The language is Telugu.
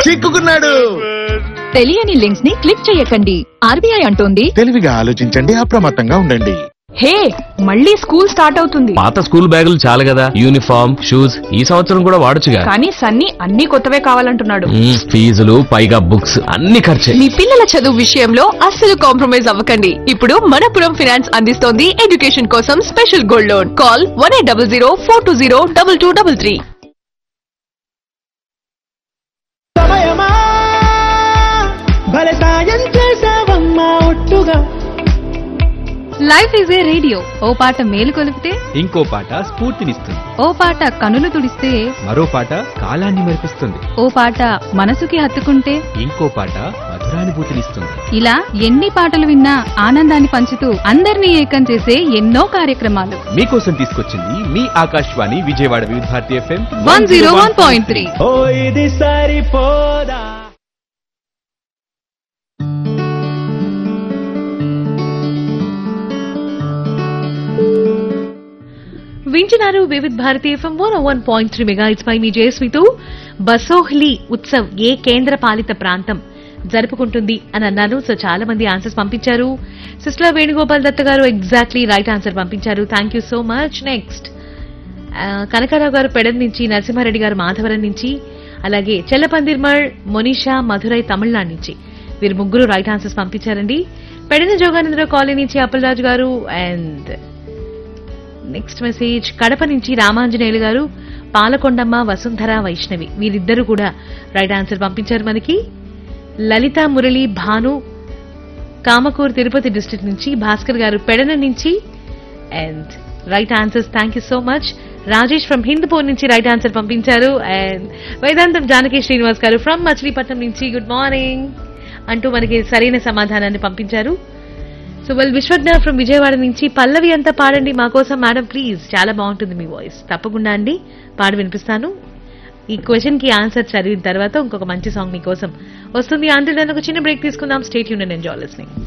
చిక్కుకున్నాడు తెలియని లింక్స్ ని క్లిక్ చేయకండి ఆర్బీఐ అంటోంది తెలివిగా ఆలోచించండి అప్రమత్తంగా ఉండండి హే మళ్ళీ స్కూల్ స్టార్ట్ అవుతుంది పాత స్కూల్ బ్యాగులు చాలు కదా యూనిఫామ్ షూస్ ఈ సంవత్సరం కూడా వాడొచ్చుగా కానీ సన్నీ అన్ని కొత్తవే కావాలంటున్నాడు మ్మ్, ఫీజులు పైగా బుక్స్ అన్ని ఖర్చే మీ పిల్లల చదువు విషయంలో అస్సలు కాంప్రమైజ్ అవ్వకండి ఇప్పుడు మనపురం ఫైనాన్స్ అందిస్తోంది ఎడ్యుకేషన్ కోసం special gold loan call one eight double zero four two zero double two double three సమయమా భలే సాయం చేసావమ్మా ఒట్టుగా లైఫ్ ఈజ్ ఏ రేడియో ఓ పాట మేలు కొలిపితే ఇంకో పాట స్ఫూర్తినిస్తుంది ఓ పాట కనులు తుడిస్తే మరో పాట కాలాన్ని మరిపిస్తుంది ఓ పాట మనసుకి హత్తుకుంటే ఇంకో పాట మధురానుభూతినిస్తుంది ఇలా ఎన్ని పాటలు విన్నా ఆనందాన్ని పంచుతూ అందరినీ ఏకం చేసే ఎన్నో కార్యక్రమాలు మీకోసం తీసుకొచ్చింది మీ Akashvani Vijayawada Vividh Bharati FM one zero one point three ఓ ఇది సరిపోదా వింటున్నారు Vividh Bharati FM one one point three mega it's పై మీ జయస్మితో బసోహ్లీ ఉత్సవ్ ఏ కేంద్ర పాలిత ప్రాంతం జరుపుకుంటుంది అని అన్నాను సో చాలా మంది ఆన్సర్స్ పంపించారు సిస్టర్ వేణుగోపాల్ దత్త గారు ఎగ్జాక్ట్లీ రైట్ ఆన్సర్ పంపించారు thank you so much next Kanakarao గారు పెడన్ నుంచి నరసింహారెడ్డి గారు మాధవరం నుంచి అలాగే చెల్లపందిర్మల్ మొనిషా మధురై తమిళనాడు నుంచి వీరు ముగ్గురు రైట్ ఆన్సర్స్ పంపించారండి పెడన జోగానందర కాలనీ నుంచి అప్పలరాజు గారు అండ్ నెక్స్ట్ మెసేజ్ కడప నుంచి రామాంజనేయులు గారు పాలకొండమ్మ వసుంధర వైష్ణవి వీరిద్దరూ కూడా రైట్ ఆన్సర్ పంపించారు మనకి లలిత మురళి భాను కామకూరు తిరుపతి డిస్ట్రిక్ట్ నుంచి భాస్కర్ గారు పెడన నుంచి and right answers thank you so much Rajesh from Hindupur నుంచి రైట్ ఆన్సర్ పంపించారు అండ్ వేదాంతం జానకి శ్రీనివాస్ గారు ఫ్రమ్ మచిలీపట్నం నుంచి గుడ్ మార్నింగ్ అంటూ మనకి సరైన సమాధానాన్ని పంపించారు so well Vishwagna from Vijayawada నుంచి పల్లవి అంతా పాడండి మా కోసం మేడం ప్లీజ్ చాలా బాగుంటుంది మీ వాయిస్ తప్పకుండా అండి పాడి వినిపిస్తాను ఈ క్వశ్చన్ కి ఆన్సర్ చదివిన తర్వాత ఇంకొక మంచి సాంగ్ మీకోసం వస్తుంది అందులో ఒక చిన్న బ్రేక్ తీసుకుందాం స్టేట్ యూనియన్ ఎంజాయ్ లిస్నింగ్